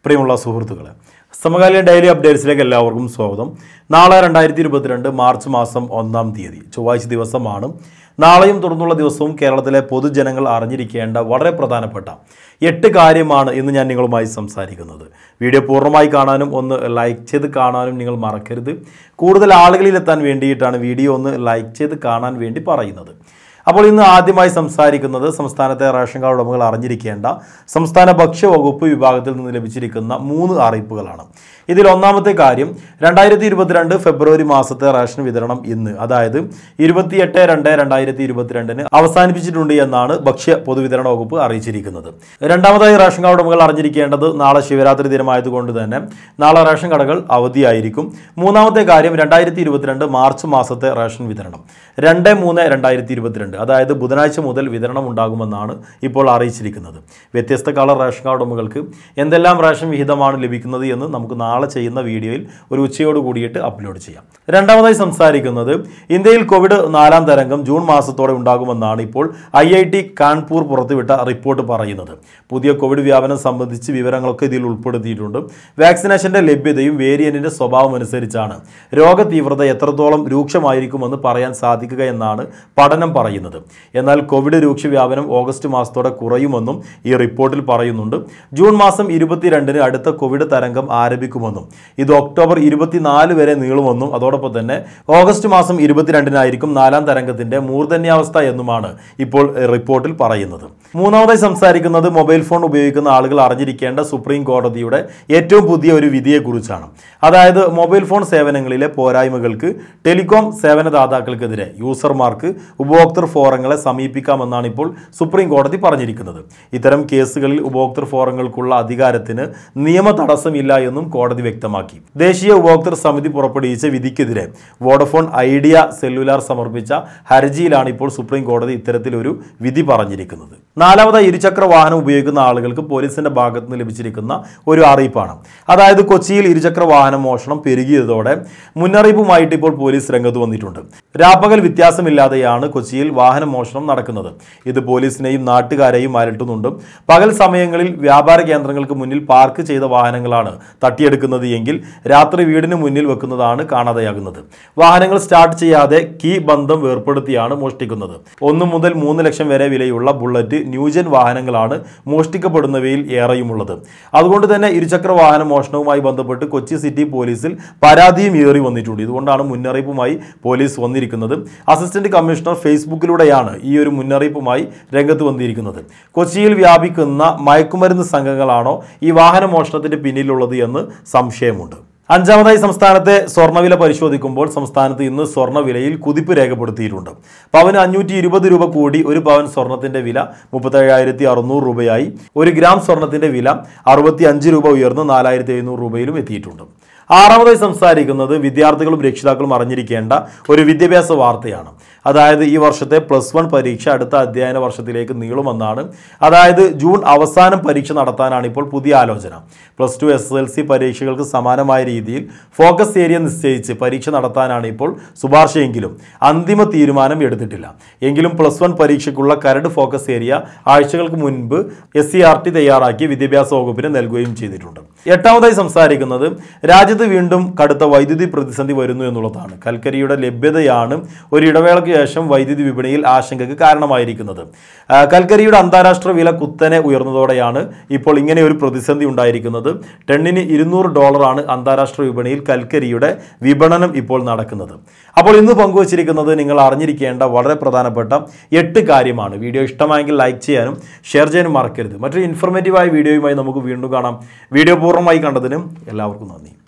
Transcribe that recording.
പ്രിയമുള്ള സുഹൃത്തുക്കളെ സമകാലീന ഡെയിലി അപ്ഡേറ്റ്സിലേക്ക് എല്ലാവർക്കും സ്വാഗതം നാളെ രണ്ടായിരത്തി ഇരുപത്തിരണ്ട് മാർച്ച് മാസം ഒന്നാം തീയതി ചൊവ്വാഴ്ച ദിവസമാണ് നാളെയും തുടർന്നുള്ള ദിവസവും കേരളത്തിലെ പൊതുജനങ്ങൾ അറിഞ്ഞിരിക്കേണ്ട വളരെ പ്രധാനപ്പെട്ട എട്ട് കാര്യമാണ് ഇന്ന് ഞാൻ നിങ്ങളുമായി സംസാരിക്കുന്നത് വീഡിയോ പൂർണ്ണമായി കാണാനും ഒന്ന് ലൈക്ക് ചെയ്ത് കാണാനും നിങ്ങൾ മറക്കരുത് കൂടുതൽ ആളുകളിലെത്താൻ വേണ്ടിയിട്ടാണ് വീഡിയോ ഒന്ന് ലൈക്ക് ചെയ്ത് കാണാൻ വേണ്ടി പറയുന്നത് അപ്പോൾ ഇന്ന് ആദ്യമായി സംസാരിക്കുന്നത് സംസ്ഥാനത്തെ റേഷൻ കാർഡ് ഉടമകൾ അറിഞ്ഞിരിക്കേണ്ട സംസ്ഥാന ഭക്ഷ്യവകുപ്പ് വിഭാഗത്തിൽ നിന്ന് ലഭിച്ചിരിക്കുന്ന മൂന്ന് അറിയിപ്പുകളാണ് ഇതിൽ ഒന്നാമത്തെ കാര്യം രണ്ടായിരത്തി ഇരുപത്തിരണ്ട് ഫെബ്രുവരി മാസത്തെ റേഷൻ വിതരണം ഇന്ന് അതായത് ഇരുപത്തിയെട്ട് രണ്ട് രണ്ടായിരത്തി ഇരുപത്തിരണ്ടിന് അവസാനിപ്പിച്ചിട്ടുണ്ട് എന്നാണ് ഭക്ഷ്യ പൊതുവിതരണ വകുപ്പ് അറിയിച്ചിരിക്കുന്നത് രണ്ടാമതായി റേഷൻ കാർഡ് ഉടമകൾ അറിഞ്ഞിരിക്കേണ്ടത് നാളെ ശിവരാത്രി ദിനമായതുകൊണ്ട് തന്നെ നാളെ റേഷൻ കടകൾ അവധിയായിരിക്കും മൂന്നാമത്തെ കാര്യം രണ്ടായിരത്തി ഇരുപത്തിരണ്ട് മാർച്ച് മാസത്തെ റേഷൻ വിതരണം രണ്ട് മൂന്ന് രണ്ടായിരത്തി ഇരുപത്തിരണ്ട് അതായത് ബുധനാഴ്ച മുതൽ വിതരണം ഉണ്ടാകുമെന്നാണ് ഇപ്പോൾ അറിയിച്ചിരിക്കുന്നത് വ്യത്യസ്ത കളർ റേഷൻ കാർഡ് ഉടമകൾക്ക് എന്തെല്ലാം റേഷൻ വിഹിതമാണ് ലഭിക്കുന്നത് എന്ന് നമുക്ക് നാളെ ചെയ്യുന്ന വീഡിയോയിൽ ഒരു ഉച്ചയോട് കൂടിയിട്ട് അപ്ലോഡ് ചെയ്യാം രണ്ടാമതായി സംസാരിക്കുന്നത് ഇന്ത്യയിൽ കോവിഡ് നാലാം തരംഗം ജൂൺ മാസത്തോടെ ഉണ്ടാകുമെന്നാണ് ഇപ്പോൾ ഐ ഐ ടി കാൺപൂർ പുറത്തുവിട്ട റിപ്പോർട്ട് പറയുന്നത് പുതിയ കോവിഡ് വ്യാപനം സംബന്ധിച്ച് വിവരങ്ങളൊക്കെ ഇതിൽ ഉൾപ്പെടുത്തിയിട്ടുണ്ട് വാക്സിനേഷന്റെ ലഭ്യതയും വേരിയന്റിന്റെ സ്വഭാവം അനുസരിച്ചാണ് രോഗതീവ്രത എത്രത്തോളം രൂക്ഷമായിരിക്കുമെന്ന് പറയാൻ സാധിക്കുക എന്നാണ് പഠനം പറയുന്നത് എന്നാൽ കോവിഡ് രൂക്ഷ വ്യാപനം ഓഗസ്റ്റ് മാസത്തോടെ കുറയുമെന്നും ഈ റിപ്പോർട്ടിൽ പറയുന്നുണ്ട് ജൂൺ മാസം ഇരുപത്തിരണ്ടിന് അടുത്ത കോവിഡ് തരംഗം ആരംഭിക്കുമെന്നും ഇത് ഒക്ടോബർ ഇരുപത്തിനാല് വരെ നീളുമെന്നും അതോടൊപ്പം തന്നെ ഓഗസ്റ്റ് മാസം ഇരുപത്തിരണ്ടിനായിരിക്കും നാലാം തരംഗത്തിന്റെ മൂർധന്യാവസ്ഥ എന്നുമാണ് ഇപ്പോൾ റിപ്പോർട്ടിൽ പറയുന്നത് മൂന്നാമതായി സംസാരിക്കുന്നത് മൊബൈൽ ഫോൺ ഉപയോഗിക്കുന്ന ആളുകൾ അറിഞ്ഞിരിക്കേണ്ട സുപ്രീം കോടതിയുടെ ഏറ്റവും പുതിയ ഒരു വിധിയെക്കുറിച്ചാണ് അതായത് മൊബൈൽ ഫോൺ സേവനങ്ങളിലെ പോരായ്മകൾക്ക് ടെലികോം സേവനദാതാക്കൾക്കെതിരെ യൂസർമാർക്ക് ഉപഭോക്തൃ ഫോറങ്ങളെ സമീപിക്കാമെന്നാണ് ഇപ്പോൾ സുപ്രീം കോടതി പറഞ്ഞിരിക്കുന്നത് ഇത്തരം കേസുകളിൽ ഉപഭോക്തൃ ഫോറങ്ങൾക്കുള്ള അധികാരത്തിന് നിയമ തടസ്സമില്ല എന്നും കോടതി വ്യക്തമാക്കി ദേശീയ ഉപഭോക്തൃ സമിതി പുറപ്പെടുവിച്ച വിധിക്കെതിരെ വോഡഫോൺ ഐഡിയ സെല്ലുലാർ സമർപ്പിച്ച ഹർജിയിലാണ് ഇപ്പോൾ സുപ്രീം കോടതി ഇത്തരത്തിലൊരു വിധി പറഞ്ഞിരിക്കുന്നത് നാലാമതായി ഇരുചക്ര വാഹനം ഉപയോഗിക്കുന്ന ആളുകൾക്ക് പോലീസിന്റെ ഭാഗത്ത് നിന്ന് ലഭിച്ചിരിക്കുന്ന ഒരു അറിയിപ്പാണ് അതായത് കൊച്ചിയിൽ ഇരുചക്ര വാഹന മോഷണം പെരുകിയതോടെ മുന്നറിയിപ്പുമായിട്ട് ഇപ്പോൾ പോലീസ് രംഗത്ത് വന്നിട്ടുണ്ട് രാപ്പകൽ വ്യത്യാസമില്ലാതെയാണ് കൊച്ചിയിൽ വാഹന മോഷണം നടക്കുന്നത് ഇത് പോലീസിനെയും നാട്ടുകാരെയും അലട്ടുന്നുണ്ട് പകൽ സമയങ്ങളിൽ വ്യാപാര കേന്ദ്രങ്ങൾക്ക് മുന്നിൽ പാർക്ക് ചെയ്ത വാഹനങ്ങളാണ് തട്ടിയെടുക്കുന്നത് എങ്കിൽ രാത്രി വീടിന് മുന്നിൽ വെക്കുന്നതാണ് കാണാതെയാകുന്നത് വാഹനങ്ങൾ സ്റ്റാർട്ട് ചെയ്യാതെ കീ ബന്ധം വേർപ്പെടുത്തിയാണ് മോഷ്ടിക്കുന്നത് ഒന്ന് മുതൽ മൂന്ന് ലക്ഷം വരെ വിലയുള്ള ബുള്ളറ്റ് ന്യൂജൻ വാഹനങ്ങളാണ് മോഷ്ടിക്കപ്പെടുന്നവയിൽ ഏറെയുമുള്ളത് അതുകൊണ്ട് തന്നെ ഇരുചക്ര വാഹന മോഷണവുമായി ബന്ധപ്പെട്ട് കൊച്ചി സിറ്റി പോലീസിൽ പരാതിയും ഏറി വന്നിട്ടുണ്ട് ഇതുകൊണ്ടാണ് മുന്നറിയിപ്പുമായി പോലീസ് വന്നിരിക്കുന്നത് അസിസ്റ്റന്റ് കമ്മീഷണർ ഫേസ്ബുക്കിലൂടെയാണ് ഈ ഒരു മുന്നറിയിപ്പുമായി രംഗത്ത് വന്നിരിക്കുന്നത് കൊച്ചിയിൽ വ്യാപിക്കുന്ന മയക്കുമരുന്ന് സംഘങ്ങളാണോ ഈ വാഹന മോഷണത്തിന്റെ പിന്നിലുള്ളത് എന്ന് സംശയമുണ്ട് അഞ്ചാമതായി സംസ്ഥാനത്തെ സ്വർണ്ണവില പരിശോധിക്കുമ്പോൾ സംസ്ഥാനത്ത് ഇന്ന് സ്വർണ്ണവിലയിൽ കുതിപ്പ് രേഖപ്പെടുത്തിയിട്ടുണ്ട് പവന് അഞ്ഞൂറ്റി ഇരുപത് രൂപ കൂടി ഒരു പവൻ സ്വർണത്തിന്റെ വില മുപ്പത്തേഴായിരത്തി അറുന്നൂറ് രൂപയായി ഒരു ഗ്രാം സ്വർണത്തിന്റെ വില അറുപത്തി അഞ്ച് രൂപ ഉയർന്ന് നാലായിരത്തി എഴുന്നൂറ് രൂപയിലും എത്തിയിട്ടുണ്ട് ആറാമതായി സംസാരിക്കുന്നത് വിദ്യാർത്ഥികളും രക്ഷിതാക്കളും അറിഞ്ഞിരിക്കേണ്ട ഒരു വിദ്യാഭ്യാസ വാർത്തയാണ് അതായത് ഈ വർഷത്തെ പ്ലസ് വൺ പരീക്ഷ അടുത്ത അധ്യയന വർഷത്തിലേക്ക് നീളുമെന്നാണ് അതായത് ജൂൺ അവസാനം പരീക്ഷ നടത്താനാണ് ഇപ്പോൾ പുതിയ ആലോചന plus two S L C പരീക്ഷകൾക്ക് സമാനമായ രീതിയിൽ ഫോക്കസ് ഏരിയ നിശ്ചയിച്ച് പരീക്ഷ നടത്താനാണ് ഇപ്പോൾ ശുപാർശയെങ്കിലും അന്തിമ തീരുമാനം എടുത്തിട്ടില്ല എങ്കിലും പ്ലസ് വൺ പരീക്ഷയ്ക്കുള്ള കരട് ഫോക്കസ് ഏരിയ ആഴ്ചകൾക്ക് മുൻപ് എസ് സി ആർ ടി തയ്യാറാക്കി വിദ്യാഭ്യാസ വകുപ്പിന് നൽകുകയും ചെയ്തിട്ടുണ്ട് എട്ടാമതായി സംസാരിക്കുന്നത് രാജ്യത്ത് വീണ്ടും കടുത്ത വൈദ്യുതി പ്രതിസന്ധി വരുന്നു എന്നുള്ളതാണ് കൽക്കരിയുടെ ലഭ്യതയാണ് ഒരു ഇടവേളയ്ക്ക് ശേഷം വൈദ്യുതി വിപണിയിൽ ആശങ്കയ്ക്ക് കാരണമായിരിക്കുന്നത് ആ, കൽക്കരിയുടെ അന്താരാഷ്ട്ര വില കുത്തനെ ഉയർന്നതോടെയാണ് ഇപ്പോൾ ഇങ്ങനെ ഒരു പ്രതിസന്ധി ഉണ്ടായിരിക്കുന്നത് ടണ്ണിന് ഇരുന്നൂറ് ഡോളറാണ് അന്താരാഷ്ട്ര വിപണിയിൽ കൽക്കരിയുടെ വിപണനം ഇപ്പോൾ നടക്കുന്നത് അപ്പോൾ ഇന്ന് പങ്കുവച്ചിരിക്കുന്നത് നിങ്ങൾ അറിഞ്ഞിരിക്കേണ്ട വളരെ പ്രധാനപ്പെട്ട എട്ട് കാര്യമാണ് വീഡിയോ ഇഷ്ടമായെങ്കിൽ ലൈക്ക് ചെയ്യാനും ഷെയർ ചെയ്യാനും മറക്കരുത് മറ്റൊരു ഇൻഫർമേറ്റീവായ വീഡിയോയുമായി നമുക്ക് വീണ്ടും കാണാം വീഡിയോ പൂർണ്ണമായി കണ്ടതിനും എല്ലാവർക്കും നന്ദി